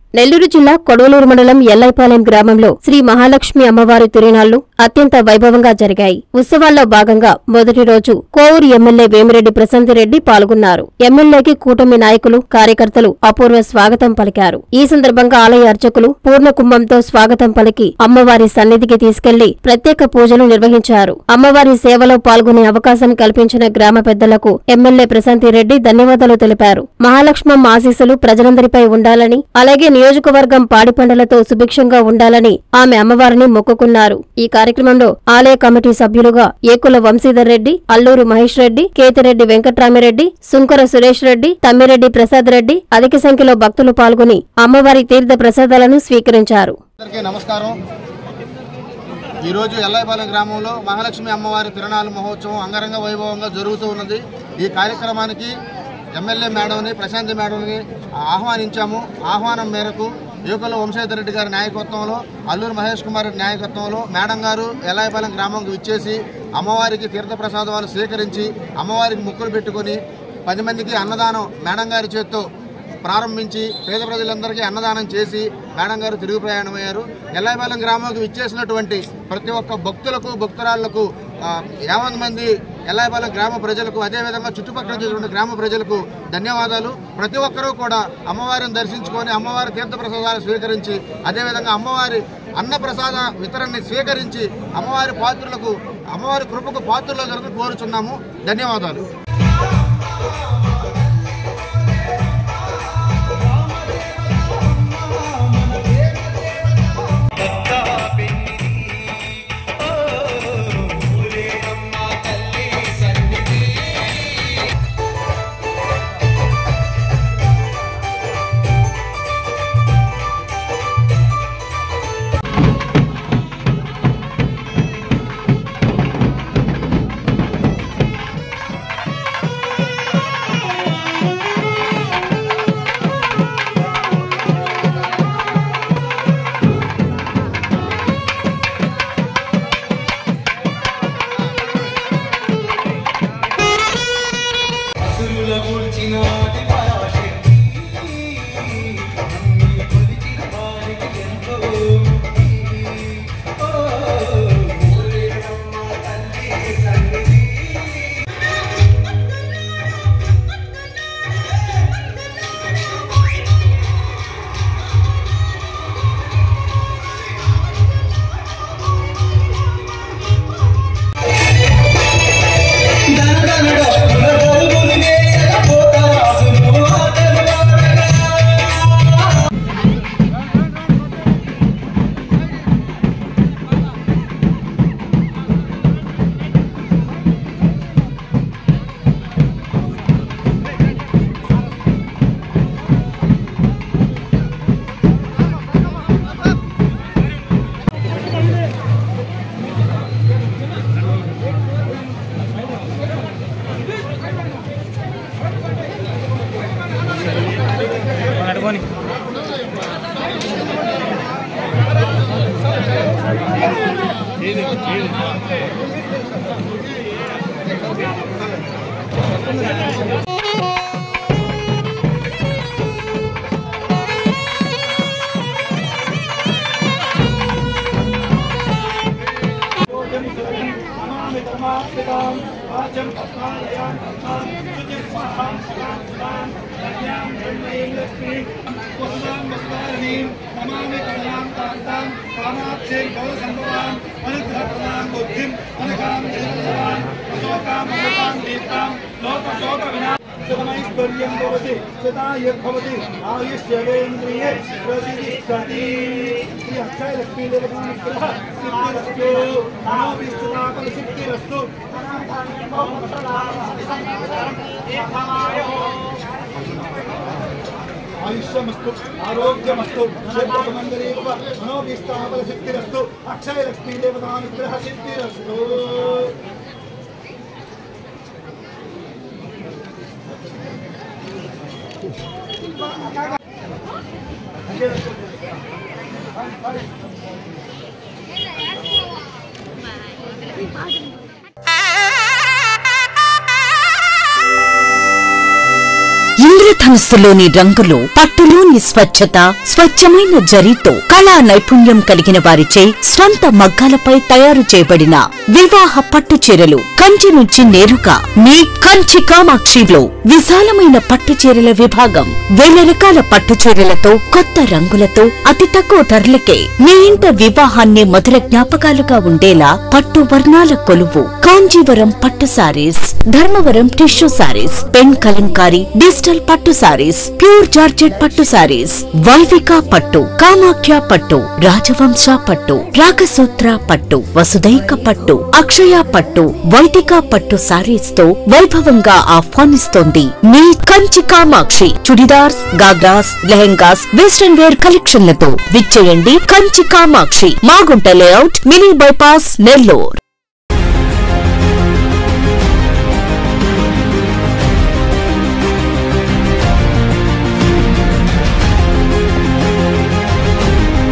నెల్లూరు జిల్లా కొడవలూరు మండలం ఎల్లైపాలెం గ్రామంలో శ్రీ మహాలక్ష్మి అమ్మవారి తిరునాళ్లు అత్యంత వైభవంగా జరిగాయి ఉత్సవాల్లో భాగంగా మొదటి రోజు కోవూరు ఎమ్మెల్యే వేమిరెడ్డి ప్రశాంతిరెడ్డి పాల్గొన్నారు ఎమ్మెల్యేకి కూటమి నాయకులు కార్యకర్తలు అపూర్వ స్వాగతం పలికారు ఈ సందర్భంగా ఆలయ అర్చకులు పూర్ణ కుంభంతో స్వాగతం పలికి అమ్మవారి సన్నిధికి తీసుకెళ్లి ప్రత్యేక పూజలు నిర్వహించారు అమ్మవారి సేవలో పాల్గొనే అవకాశం కల్పించిన గ్రామ పెద్దలకు ఎమ్మెల్యే ప్రశాంతిరెడ్డి ధన్యవాదాలు తెలిపారు మహాలక్ష్మమ్మ ఆశీస్సులు ప్రజలందరిపై ఉండాలని అలాగే నియోజకవర్గం పాడి పంటలతో సుభిక్షంగా ఉండాలని ఆమె అమ్మవారిని మొక్కుకున్నారు ఈ కార్యక్రమంలో ఆలయ కమిటీ సభ్యులుగా ఏకుల వంశీధర్ రెడ్డి అల్లూరు మహేష్ రెడ్డి కేతిరెడ్డి వెంకట్రామిరెడ్డి సుంకర సురేష్ రెడ్డి తమ్మిరెడ్డి ప్రసాద్ రెడ్డి అధిక సంఖ్యలో భక్తులు పాల్గొని అమ్మవారి తీర్థ ప్రసాదాలను స్వీకరించారు అందరికీ నమస్కారం ఈరోజు ఎల్లాయిపాలెం గ్రామంలో మహాలక్ష్మి అమ్మవారి తిరణాల మహోత్సవం అంగరంగ వైభవంగా జరుగుతూ ఉన్నది ఈ కార్యక్రమానికి ఎమ్మెల్యే మేడంని ప్రశాంతి మేడంని ఆహ్వానించాము ఆహ్వానం మేరకు యువకుల వంశేధర్ రెడ్డి గారి నాయకత్వంలో అల్లూరు మహేష్ కుమార్ రెడ్డి నాయకత్వంలో మేడం గారు ఎల్లాయిపాలెం గ్రామంకు ఇచ్చేసి అమ్మవారికి తీర్థప్రసాదాలు స్వీకరించి అమ్మవారికి ముక్కులు పెట్టుకొని పది మందికి అన్నదానం మేడం గారి చేత్తో ప్రారంభించి పేద ప్రజలందరికీ అన్నదానం చేసి మేడం గారు తిరుగు ప్రయాణమయ్యారు ఎల్లాయిపాలెం గ్రామంకి విచ్చేసినటువంటి ప్రతి ఒక్క భక్తులకు భక్తురాళ్లకు ఆ, యావన్ మంది ఎల్లాయిపాలెం గ్రామ ప్రజలకు అదేవిధంగా చుట్టుపక్కల ఉన్నటువంటి గ్రామ ప్రజలకు ధన్యవాదాలు ప్రతి ఒక్కరూ కూడా అమ్మవారిని దర్శించుకొని అమ్మవారి తీర్థప్రసాదాలు స్వీకరించి అదేవిధంగా అమ్మవారి అన్నప్రసాద వితరణని స్వీకరించి అమ్మవారి పాత్రులకు అమ్మవారి కృపకు పాత్రులకు కోరుచున్నాము ధన్యవాదాలు అసురుల కూల్చినాటి పరాశక్తి నన్ను కొలిచిన వారికి ఎంతో ముక్తి. ఓ, ఊరేగమ్మ తల్లి సన్నిధి ైశ్వర్యం భవతి సదాయుర్భవతి ఆయుష్యేంద్రియే ప్రతిష్టతి శ్రీ అక్షయ లక్ష్మీ దేవతానుగ్రహ సిద్ధిరస్తు మనోభిష్టతాపల సిద్ధిరస్తు ఆయుష్యమస్తు ఆరోగ్యమస్తు మందిరేవ మనోభిష్టాపల సిద్ధిరస్తు అక్షయ లక్ష్మీ దేవతానుగ్రహ సిద్ధిరస్తు ఇంద్రధనుస్సులోని రంగులు పట్టు పట్టులోని స్వచ్ఛత స్వచ్ఛమైన జరీతో కళా నైపుణ్యం కలిగిన వారిచే స్వంత మగ్గాలపై తయారు చేయబడిన వివాహ పట్టు చీరలు కంచి నుంచి నేరుగా మీ కంచి కామాక్షిలో విశాలమైన పట్టు చీరల విభాగం వేల రకాల పట్టు చీరలతో కొత్త రంగులతో అతి తక్కువ ధరలకే మీ ఇంట వివాహాన్ని మధుర జ్ఞాపకాలుగా ఉండేలా పట్టు వర్ణాల కొలువు కాంజీవరం పట్టు sarees Dharmavaram tissue sarees pen Kalamkari digital పట్టు సారీస్ ప్యూర్ జార్జెట్ పట్టు సారీస్ వైవిక పట్టు కామాఖ్య పట్టు రాజవంశ పట్టు రాగసూత్ర పట్టు వసుదైక పట్టు అక్షయ పట్టు వైదిక పట్టు సారీస్ తో వైభవంగా ఆహ్వానిస్తోంది మీ కంచి కామాక్షి చుడిదార్స్ గాగ్రాస్ లెహెంగాస్ వెస్టర్న్ వేర్ కలెక్షన్లతో విచ్చేయండి Kanchi Kamakshi Magunta layout mini bypass Nellore